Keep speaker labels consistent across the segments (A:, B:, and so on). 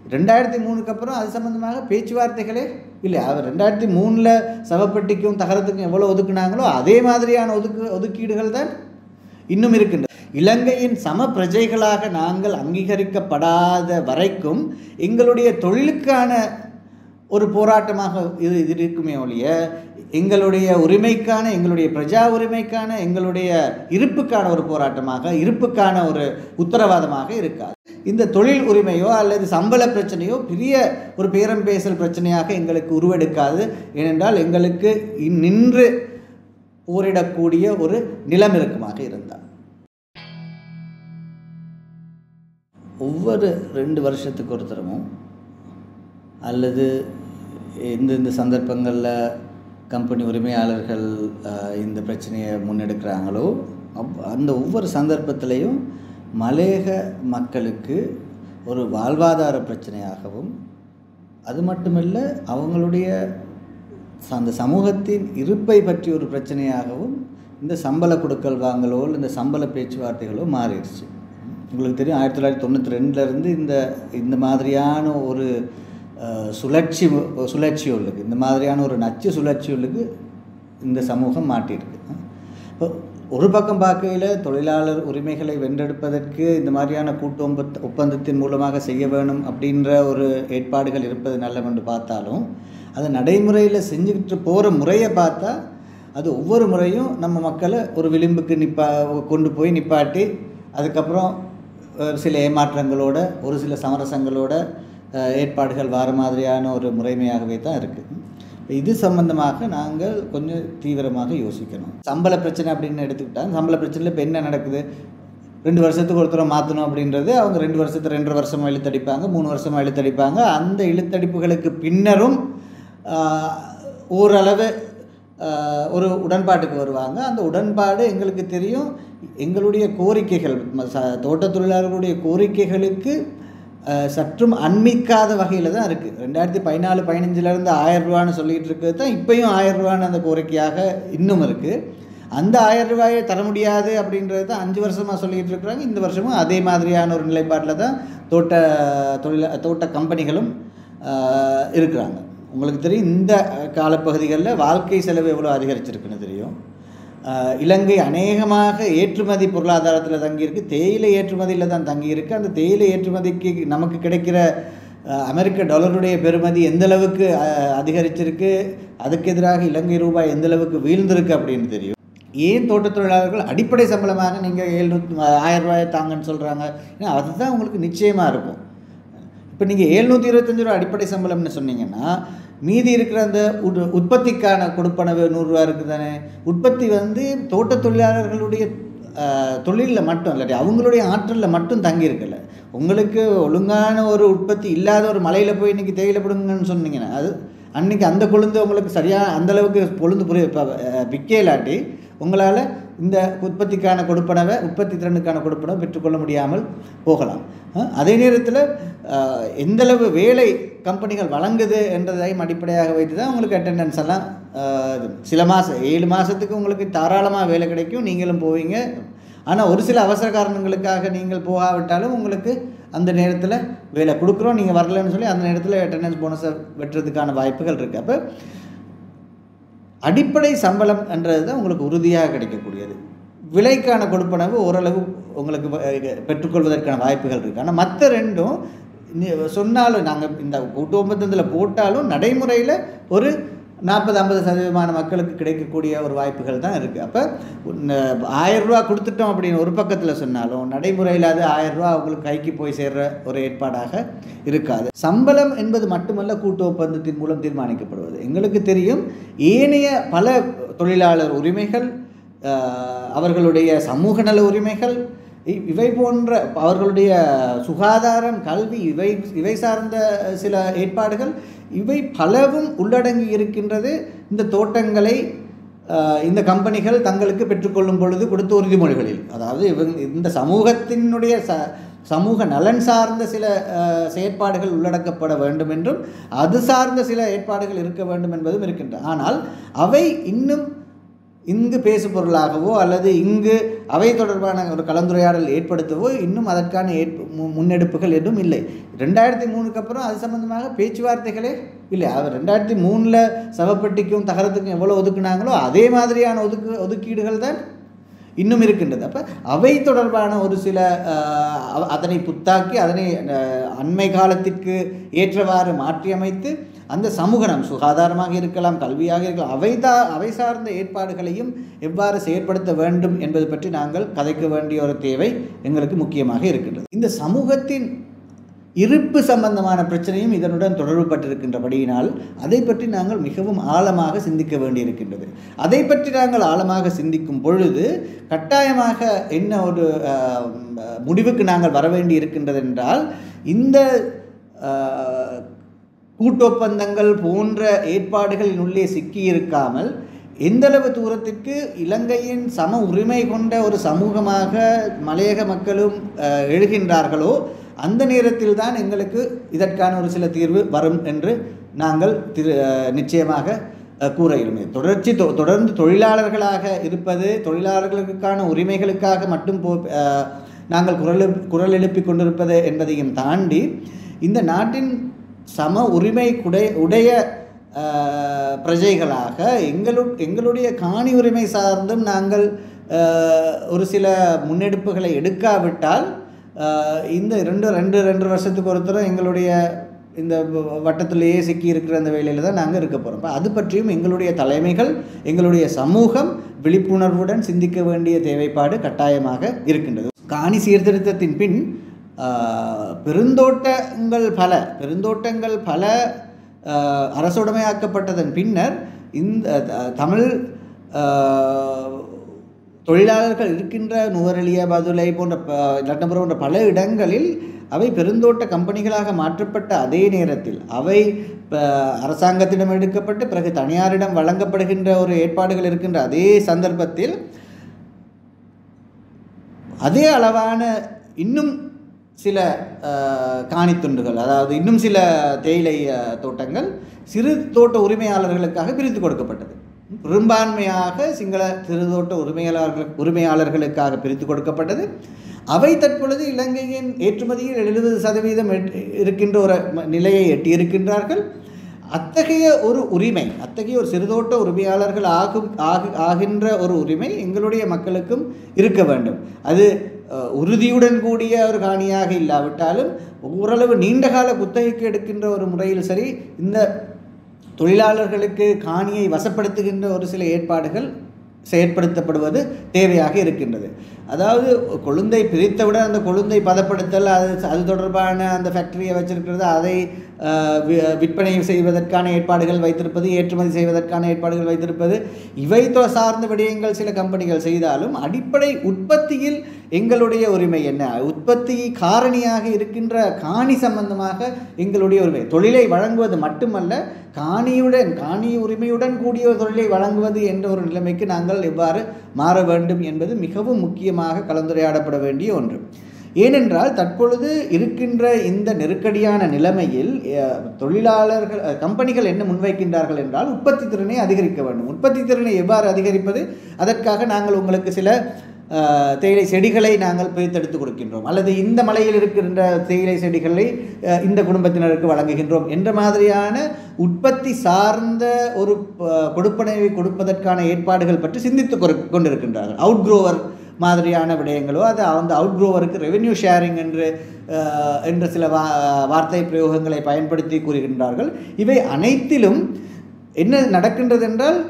A: ரெண்டாயிரத்தி மூணுக்கு அப்புறம் அது சம்மந்தமாக பேச்சுவார்த்தைகளே இல்லை அவர் ரெண்டாயிரத்தி மூணில் சவப்பெட்டிக்கும் தகரத்துக்கும் எவ்வளோ ஒதுக்குனாங்களோ அதே மாதிரியான ஒதுக்கு ஒதுக்கீடுகள் தான் இன்னும் இருக்கின்றன இலங்கையின் சம பிரஜைகளாக நாங்கள் அங்கீகரிக்கப்படாத வரைக்கும் எங்களுடைய தொழிலுக்கான ஒரு போராட்டமாக இது இது இருக்குமே ஒழிய எங்களுடைய உரிமைக்கான எங்களுடைய பிரஜா உரிமைக்கான எங்களுடைய இருப்புக்கான ஒரு போராட்டமாக இருப்புக்கான ஒரு உத்தரவாதமாக இருக்காது இந்த தொழில் உரிமையோ அல்லது சம்பள பிரச்சனையோ பெரிய ஒரு பேரம் பேசல் பிரச்சனையாக எங்களுக்கு உருவெடுக்காது ஏனென்றால் எங்களுக்கு இன் நின்று போரிடக்கூடிய ஒரு நிலம் இருக்குமாக இருந்தால் ஒவ்வொரு ரெண்டு வருஷத்துக்கு ஒரு தரமும் அல்லது எந்தெந்த சந்தர்ப்பங்களில் கம்பெனி உரிமையாளர்கள் அஹ், இந்த பிரச்சனையை முன்னெடுக்கிறாங்களோ அப் அந்த ஒவ்வொரு சந்தர்ப்பத்திலையும் மலேக மக்களுக்கு ஒரு வாழ்வாதார பிரச்சனையாகவும் அது மட்டுமல்ல அவங்களுடைய ச- அந்த சமூகத்தின் இருப்பை பற்றி ஒரு பிரச்சனையாகவும் இந்த சம்பள கொடுக்கல் வாங்கலோ இல்லை இந்த சம்பள பேச்சுவார்த்தைகளோ மாறிடுச்சு உங்களுக்கு தெரியும் ஆயிரத்தி தொள்ளாயிரத்தி தொண்ணூற்றி ரெண்டுலேருந்து இந்த இந்த மாதிரியான ஒரு அஹ், சுழற்சி சுழற்சி உள்ளுக்கு இந்த மாதிரியான ஒரு நச்சு சுழற்சி உள்ளுக்கு இந்த சமூகம் மாட்டியிருக்கு இப்போ ஒரு பக்கம் பார்க்கையில் தொழிலாளர் உரிமைகளை வென்றெடுப்பதற்கு இந்த மாதிரியான கூட்டு ஒப்பந்த ஒப்பந்தத்தின் மூலமாக செய்ய வேணும் அப்படின்ற ஒரு ஏற்பாடுகள் இருப்பது நல்லவென்று பார்த்தாலும் அதை நடைமுறையில் செஞ்சுக்கிட்டு போகிற முறையை பார்த்தா அது ஒவ்வொரு முறையும் நம்ம மக்களை ஒரு விளிம்புக்கு நிப்பா கொண்டு போய் நிப்பாட்டி அதுக்கப்புறம் ஒரு சில ஏமாற்றங்களோட ஒரு சில சமரசங்களோட அஹ், ஏற்பாடுகள் வார மாதிரியான ஒரு முறைமையாகவே தான் இருக்குது இது சம்பந்தமாக நாங்கள் கொஞ்சம் தீவிரமாக யோசிக்கணும் சம்பள பிரச்சனை அப்படின்னு எடுத்துக்கிட்டால் சம்பள பிரச்சனையில் இப்போ என்ன நடக்குது ரெண்டு வருஷத்துக்கு ஒருத்தரை மாற்றணும் அப்படின்றது அவங்க ரெண்டு வருஷத்துக்கு ரெண்டரை வருஷமாக இழுத்தடிப்பாங்க மூணு வருஷமாக இழுத்தடிப்பாங்க அந்த இழுத்தடிப்புகளுக்கு பின்னரும் ஆஹ், ஓரளவு ஆஹ், ஒரு உடன்பாட்டுக்கு வருவாங்க அந்த உடன்பாடு எங்களுக்கு தெரியும் எங்களுடைய கோரிக்கைகள் ம- ச- தோட்டத் தொழிலாளர்களுடைய கோரிக்கைகளுக்கு ஆஹ், சற்றும் அண்மிக்காத வகையில் தான் இருக்குது ரெண்டாயிரத்தி பதினாலு பதினஞ்சுலேருந்து ஆயிரம் ரூபான்னு சொல்லிகிட்டு இருக்கிறது தான் இப்பயும் ஆயிரம் ரூபான்னு அந்த கோரிக்கையாக இன்னும் இருக்குது அந்த ஆயிரம் ரூபாயை தர முடியாது அப்படின்றது தான் அஞ்சு வருஷமாக சொல்லிகிட்டு இருக்கிறாங்க இந்த வருஷமும் அதே மாதிரியான ஒரு நிலைப்பாட்டில் தான் தோட்ட தொழில தோட்ட கம்பெனிகளும் ஆஹ், இருக்கிறாங்க உங்களுக்கு தெரியும் இந்த காலப்பகுதிகளில் வாழ்க்கை செலவு எவ்வளோ அதிகரிச்சிருக்குன்னு தெரியும் ஆஹ், இலங்கை அநேகமாக ஏற்றுமதி பொருளாதாரத்தில் தங்கியிருக்கு தேயிலை ஏற்றுமதியில் தான் தங்கியிருக்கு அந்த தேயிலை ஏற்றுமதிக்கு நமக்கு கிடைக்கிற ஆஹ், அமெரிக்க டாலருடைய பெறுமதி எந்த அளவுக்கு ஆஹ், அதிகரிச்சிருக்கு அதுக்கு எதிராக இலங்கை ரூபாய் எந்த அளவுக்கு வீழ்ந்திருக்கு அப்படின்னு தெரியும் ஏன் தோட்டத் தொழிலாளர்கள் அடிப்படை சம்பளமாக நீங்கள் எழுநூற்றி ஆயிரம் ரூபாயை தாங்கன்னு சொல்கிறாங்க ஏன்னா அதுதான் உங்களுக்கு நிச்சயமாக இருக்கும் இப்போ நீங்கள் எழுநூற்றி இருபத்தஞ்சி ரூபா அடிப்படை சம்பளம்னு சொன்னீங்கன்னா மீதி இருக்கிற அந்த உட் உற்பத்திக்கான கொடுப்பனவு நூறுரூவா இருக்குது தானே உற்பத்தி வந்து தோட்டத் தொழிலாளர்களுடைய தொழிலில் மட்டும் இல்லாட்டி அவங்களுடைய ஆற்றலில் மட்டும் தங்கியிருக்கல உங்களுக்கு ஒழுங்கான ஒரு உற்பத்தி இல்லாத ஒரு மலையில் போய் இன்றைக்கி தேயிலை பிடுங்கன்னு சொன்னீங்கன்னா அது அன்றைக்கி அந்த கொழுந்து உங்களுக்கு சரியாக அந்தளவுக்கு கொழுந்து புரிய இப்போ விற்க இல்லாட்டி உங்களால் இந்த உற்பத்திக்கான கொடுப்பனவை உற்பத்தி திறனுக்கான கொடுப்பனவை பெற்றுக்கொள்ள முடியாமல் போகலாம் அஹ் அதே நேரத்தில் அஹ், எந்தளவு வேலை கம்பெனிகள் வழங்குது என்றதையும் அடிப்படையாக வைத்து தான் உங்களுக்கு அட்டெண்டன்ஸ் எல்லாம் அஹ், இது. சில மாதம் ஏழு மாதத்துக்கு உங்களுக்கு தாராளமாக வேலை கிடைக்கும் நீங்களும் போவீங்க ஆனால் ஒரு சில அவசர காரணங்களுக்காக நீங்கள் போகாவிட்டாலும் உங்களுக்கு அந்த நேரத்தில் வேலை கொடுக்குறோம் நீங்கள் வரலன்னு சொல்லி அந்த நேரத்தில் அட்டெண்டன்ஸ் போனஸை வெட்டுறதுக்கான வாய்ப்புகள் இருக்குது அப்போ அடிப்படை சம்பளம் என்றது தான் உங்களுக்கு உறுதியாக கிடைக்கக்கூடியது விலைக்கான கொடுப்பனவு ஓரளவு உங்களுக்கு வ- பெற்றுக்கொள்வதற்கான வாய்ப்புகள் இருக்குது ஆனால் மற்ற ரெண்டும் நீ- சொன்னாலும் நாங்கள் இந்த கூட்டு ஒப்பந்தத்தில் போட்டாலும் நடைமுறையில் ஒரு நாற்பது ஐம்பது சதவீதமான மக்களுக்கு கிடைக்கக்கூடிய ஒரு வாய்ப்புகள் தான் இருக்குது அப்போ ஆயிரம் ரூபா கொடுத்துட்டோம் அப்படின்னு ஒரு பக்கத்தில் சொன்னாலும் நடைமுறையில் அது ஆயிரம் ரூபா அவங்களுக்கு கைக்கு போய் சேர்ற ஒரு ஏற்பாடாக இருக்காது சம்பளம் என்பது மட்டுமல்ல கூட்டு ஒப்பந்தத்தின் மூலம் தீர்மானிக்கப்படுவது எங்களுக்கு தெரியும் ஏனைய பல தொழிலாளர் உரிமைகள் அஹ், அவர்களுடைய சமூக நல உரிமைகள் இ- இவை போன்ற அவர்களுடைய சுகாதாரம் கல்வி இவை இவை சார்ந்த சில ஏற்பாடுகள் இவை பலவும் உள்ளடங்கி இருக்கின்றது இந்த தோட்டங்களை அஹ், இந்த கம்பெனிகள் தங்களுக்கு பெற்றுக்கொள்ளும் பொழுது கொடுத்த உறுதிமொழிகளில் அதாவது இவங்க இந்த சமூகத்தினுடைய ச சமூக நலன் சார்ந்த சில அஹ், செயற்பாடுகள் உள்ளடக்கப்பட வேண்டும் என்றும் அது சார்ந்த சில ஏற்பாடுகள் இருக்க வேண்டும் என்பதும் இருக்கின்றன ஆனால் அவை இன்னும் இங்கு பேசு பொருளாகவோ அல்லது இங்கு அவை தொடர்பான ஒரு கலந்துரையாடல் ஏற்படுத்தவோ இன்னும் அதற்கான ஏற்ப மு- முன்னெடுப்புகள் எதுவும் இல்லை ரெண்டாயிரத்தி மூணுக்கு அப்புறம் அது சம்பந்தமாக பேச்சுவார்த்தைகளே இல்லை அவர் ரெண்டாயிரத்தி மூணில் சவப்பெட்டிக்கும் தகரத்துக்கும் எவ்வளோ ஒதுக்குனாங்களோ அதே மாதிரியான ஒதுக்கு ஒதுக்கீடுகள் தான் இன்னும் இருக்கின்றது அப்போ அவை தொடர்பான ஒரு சில அஹ், அ- அதனை புத்தாக்கி அதனை அஹ், அண்மை காலத்திற்கு ஏற்றவாறு மாற்றியமைத்து அந்த சமூகம் சுகாதாரமாக இருக்கலாம் கல்வியாக இருக்கலாம் அவை தா அவை சார்ந்த ஏற்பாடுகளையும் எவ்வாறு செயற்படுத்த வேண்டும் என்பது பற்றி நாங்கள் கதைக்க வேண்டிய ஒரு தேவை எங்களுக்கு முக்கியமாக இருக்கின்றது இந்த சமூகத்தின் இருப்பு சம்பந்தமான பிரச்சனையும் இதனுடன் தொடர்புபட்டிருக்கின்றபடியினால் அதை பற்றி நாங்கள் மிகவும் ஆழமாக சிந்திக்க வேண்டியிருக்கின்றது அதை பற்றி நாங்கள் ஆழமாக சிந்திக்கும் பொழுது கட்டாயமாக என்ன ஒரு அஹ், முடிவுக்கு நாங்கள் வர வேண்டி இருக்கின்றது என்றால் இந்த அஹ், கூட்டொப்பந்தங்கள் போன்ற ஏற்பாடுகளின் உள்ளே சிக்கியிருக்காமல் எந்தளவு தூரத்திற்கு இலங்கையின் சம உரிமை கொண்ட ஒரு சமூகமாக மலையக மக்களும் அஹ், எழுகின்றார்களோ அந்த நேரத்தில் தான் எங்களுக்கு இதற்கான ஒரு சில தீர்வு வரும் என்று நாங்கள் திரு அஹ், நிச்சயமாக அஹ், கூற இயலும் தொடர்ச்சி தொ- தொடர்ந்து தொழிலாளர்களாக இருப்பது தொழிலாளர்களுக்கான உரிமைகளுக்காக மட்டும் போ அஹ், நாங்கள் குரல் எழுப்- குரல் எழுப்பி கொண்டிருப்பது என்பதையும் தாண்டி இந்த நாட்டின் சம உரிமை குடை உடைய அஹ், பிரஜைகளாக எங்களு எங்களுடைய காணி உரிமை சார்ந்தும் நாங்கள் அஹ், ஒரு சில முன்னெடுப்புகளை எடுக்காவிட்டால் அஹ், இந்த ரெண்டு ரெண்டு ரெண்டு வருஷத்துக்கு ஒருத்தரும் எங்களுடைய இந்த வ- வட்டத்திலேயே சிக்கி இருக்கிற அந்த வேலையில் தான் நாங்கள் இருக்க போகிறோம் அப்போ அது பற்றியும் எங்களுடைய தலைமைகள் எங்களுடைய சமூகம் விழிப்புணர்வுடன் சிந்திக்க வேண்டிய தேவைப்பாடு கட்டாயமாக இருக்கின்றது காணி சீர்திருத்தத்தின் பின் ஆஹ், பெருந்தோட்டங்கள் பல பெருந்தோட்டங்கள் பல ஆஹ், அரசுடைமையாக்கப்பட்டதன் பின்னர் இந்த த- தமிழ் ஆஹ், தொழிலாளர்கள் இருக்கின்ற நுவரெலியா பதுளை போன்ற ப- லட்னபுரம் போன்ற பல இடங்களில் அவை பெருந்தோட்ட கம்பெனிகளாக மாற்றப்பட்ட அதே நேரத்தில் அவை ப- அரசாங்கத்திடம் எடுக்கப்பட்டு பிறகு தனியாரிடம் வழங்கப்படுகின்ற ஒரு ஏற்பாடுகள் இருக்கின்ற அதே சந்தர்ப்பத்தில் அதே அளவான இன்னும் சில அஹ், காணித்துண்டுகள் அதாவது இன்னும் சில தேயிலை அஹ், தோட்டங்கள் சிறு தோட்ட உரிமையாளர்களுக்காக பிரித்து கொடுக்கப்பட்டது பெரும்பான்மையாக சிங்கள சிறு தோட்ட உரிமையாளர்கள் உரிமையாளர்களுக்காக பிரித்து கொடுக்கப்பட்டது அவை தற்பொழுது இலங்கையின் ஏற்றுமதியில் எழுபது சதவீதம் எட்- இருக்கின்ற ஒரு ம- நிலையை எட்டியிருக்கின்றார்கள் அத்தகைய ஒரு உரிமை அத்தகைய ஒரு சிறுதோட்ட உரிமையாளர்கள் ஆகும் ஆகு ஆகின்ற ஒரு உரிமை எங்களுடைய மக்களுக்கும் இருக்க வேண்டும் அது அஹ், உறுதியுடன் கூடிய ஒரு காணியாக இல்லாவிட்டாலும் ஓரளவு நீண்டகால குத்தகைக்கு எடுக்கின்ற ஒரு முறையில் சரி இந்த தொழிலாளர்களுக்கு காணியை வசப்படுத்துகின்ற ஒரு சில ஏற்பாடுகள் செயற்படுத்தப்படுவது தேவையாக இருக்கின்றது அதாவது கொழுந்தை பிரித்தவுடன் அந்த கொழுந்தை பதப்படுத்தல் அது அது தொடர்பான அந்த ஃபேக்டரியை வச்சிருக்கிறது அதை அஹ், வி- விற்பனை செய்வதற்கான ஏற்பாடுகள் வைத்திருப்பது ஏற்றுமதி செய்வதற்கான ஏற்பாடுகள் வைத்திருப்பது இவை தொ- சார்ந்த விடயங்கள் சில கம்பெனிகள் செய்தாலும் அடிப்படை உற்பத்தியில் எங்களுடைய உரிமை என்ன உற்பத்தி காரணியாக இருக்கின்ற காணி சம்பந்தமாக எங்களுடைய உரிமை தொழிலை வழங்குவது மட்டுமல்ல காணியுடன் காணி உரிமையுடன் கூடிய ஒரு தொழிலை வழங்குவது என்ற ஒரு நிலைமைக்கு நாங்கள் எவ்வாறு மாற வேண்டும் என்பது மிகவும் முக்கியமாக கலந்துரையாடப்பட வேண்டிய ஒன்று ஏனென்றால் தற்பொழுது இருக்கின்ற இந்த நெருக்கடியான நிலைமையில் அஹ், தொழிலாளர்கள் அஹ், கம்பெனிகள் என்ன முன்வைக்கின்றார்கள் என்றால் உற்பத்தி திறனை அதிகரிக்க வேண்டும் உற்பத்தி திறனை எவ்வாறு அதிகரிப்பது அதற்காக நாங்கள் உங்களுக்கு சில அஹ், தேயிலை செடிகளை நாங்கள் பிரித்தெடுத்து கொடுக்கின்றோம் அல்லது இந்த மலையில் இருக்கின்ற தேயிலை செடிகளை அஹ், இந்த குடும்பத்தினருக்கு வழங்குகின்றோம் என்ற மாதிரியான உற்பத்தி சார்ந்த ஒரு அஹ், கொடுப்பனவை கொடுப்பதற்கான ஏற்பாடுகள் பற்றி சிந்தித்து கொரு- கொண்டிருக்கின்றார்கள் அவுட்க்ரோவர் மாதிரியான விடயங்களோ அது அந்த அவுட்க்ரோவருக்கு ரெவென்யூ ஷேரிங் என்று அஹ், என்ற சில வா வார்த்தை பிரயோகங்களை பயன்படுத்தி கூறுகின்றார்கள் இவை அனைத்திலும் என்ன நடக்கின்றது என்றால்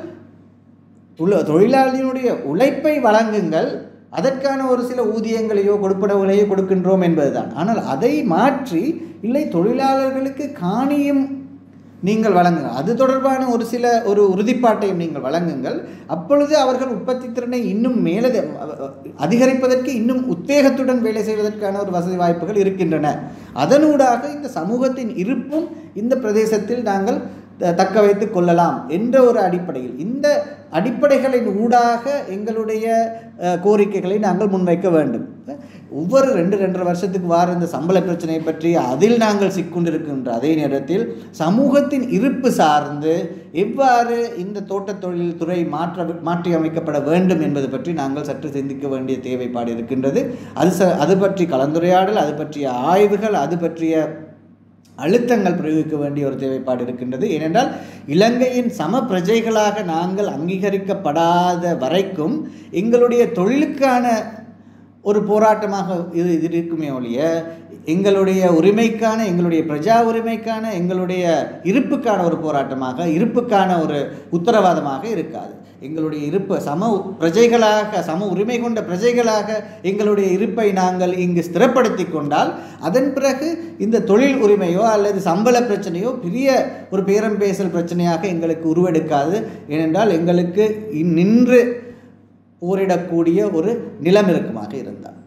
A: தொழில் தொழிலாளியினுடைய உழைப்பை வழங்குங்கள் அதற்கான ஒரு சில ஊதியங்களையோ கொடுப்பனவுகளையோ கொடுக்கின்றோம் என்பதுதான் ஆனால் அதை மாற்றி இல்லை தொழிலாளர்களுக்கு காணியும் நீங்கள் வழங்குங்கள் அது தொடர்பான ஒரு சில ஒரு உறுதிப்பாட்டையும் நீங்கள் வழங்குங்கள் அப்பொழுது அவர்கள் உற்பத்தி திறனை இன்னும் மேலே அதிகரிப்பதற்கு இன்னும் உத்வேகத்துடன் வேலை செய்வதற்கான ஒரு வசதி வாய்ப்புகள் இருக்கின்றன அதனூடாக இந்த சமூகத்தின் இருப்பும் இந்த பிரதேசத்தில் நாங்கள் த- தக்க வைத்து கொள்ளலாம் என்ற ஒரு அடிப்படையில் இந்த அடிப்படைகளின் ஊடாக எங்களுடைய அஹ், கோரிக்கைகளை நாங்கள் முன்வைக்க வேண்டும் ஒவ்வொரு ரெண்டு ரெண்டரை வருஷத்துக்கு வார இந்த சம்பள பிரச்சனையை பற்றி அதில் நாங்கள் சிக்கொண்டிருக்கின்ற அதே நேரத்தில் சமூகத்தின் இருப்பு சார்ந்து எவ்வாறு இந்த தோட்டத் தொழில் துறை மாற்ற மாற்றி அமைக்கப்பட வேண்டும் என்பது பற்றி நாங்கள் சற்று சிந்திக்க வேண்டிய தேவைப்பாடு இருக்கின்றது அது ச அது பற்றி கலந்துரையாடல் அது பற்றிய ஆய்வுகள் அது பற்றிய அழுத்தங்கள் பிரயோகிக்க வேண்டிய ஒரு தேவைப்பாடு இருக்கின்றது ஏனென்றால் இலங்கையின் சம பிரஜைகளாக நாங்கள் அங்கீகரிக்கப்படாத வரைக்கும் எங்களுடைய தொழிலுக்கான ஒரு போராட்டமாக இது இது இருக்குமே ஒழிய எங்களுடைய உரிமைக்கான எங்களுடைய பிரஜா உரிமைக்கான எங்களுடைய இருப்புக்கான ஒரு போராட்டமாக இருப்புக்கான ஒரு உத்தரவாதமாக இருக்காது எங்களுடைய இருப்பு சம உ- பிரஜைகளாக சம உரிமை கொண்ட பிரஜைகளாக எங்களுடைய இருப்பை நாங்கள் இங்கு ஸ்திரப்படுத்தி கொண்டால் அதன் பிறகு இந்த தொழில் உரிமையோ அல்லது சம்பள பிரச்சனையோ பெரிய ஒரு பேரம் பேசல் பிரச்சனையாக எங்களுக்கு உருவெடுக்காது ஏனென்றால் எங்களுக்கு இ- நின்று போரிடக்கூடிய ஒரு நிலம் இருக்குமாக இருந்தால்